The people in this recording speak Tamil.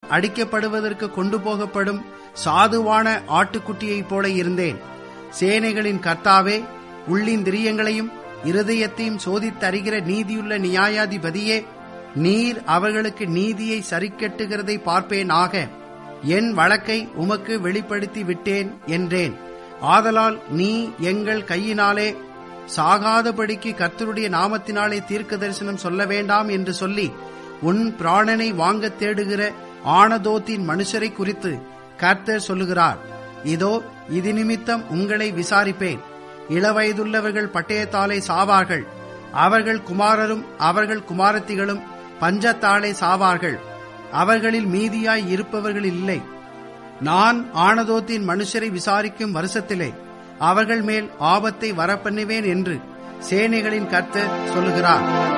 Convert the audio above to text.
அடிக்கப்படுவதற்கு கொண்டு போகப்படும் சாதுவான ஆட்டுக்குட்டியைப் போல இருந்தேன் சேனைகளின் கர்த்தாவே உள்ளிந்திரியங்களையும் இருதயத்தையும் சோதித்தறிகிற நீதியுள்ள நியாயாதிபதியே நீர் அவர்களுக்கு நீதியை சரிக்கட்டுகிறதை பார்ப்பேன் ஆக என் வழக்கை உமக்கு வெளிப்படுத்தி விட்டேன் என்றேன் ஆதலால் நீ எங்கள் கையினாலே சாகாதபடிக்கு கர்த்தருடைய நாமத்தினாலே தீர்க்க தரிசனம் சொல்ல வேண்டாம் என்று சொல்லி உன் பிராணனை வாங்க தேடுகிற ஆனதோத்தின் மனுஷரை குறித்து கர்த்தர் சொல்லுகிறார் இதோ இது நிமித்தம் உங்களை விசாரிப்பேன் இளவயதுள்ளவர்கள் பட்டயத்தாலே சாவார்கள் அவர்கள் குமாரரும் அவர்கள் குமாரத்திகளும் பஞ்சத்தாலே சாவார்கள் அவர்களில் மீதியாய் இருப்பவர்கள் இல்லை நான் ஆனதோத்தின் மனுஷரை விசாரிக்கும் வருஷத்திலே அவர்கள் மேல் ஆபத்தை வரப்பண்ணுவேன் என்று சேனைகளின் கர்த்தர் சொல்லுகிறார்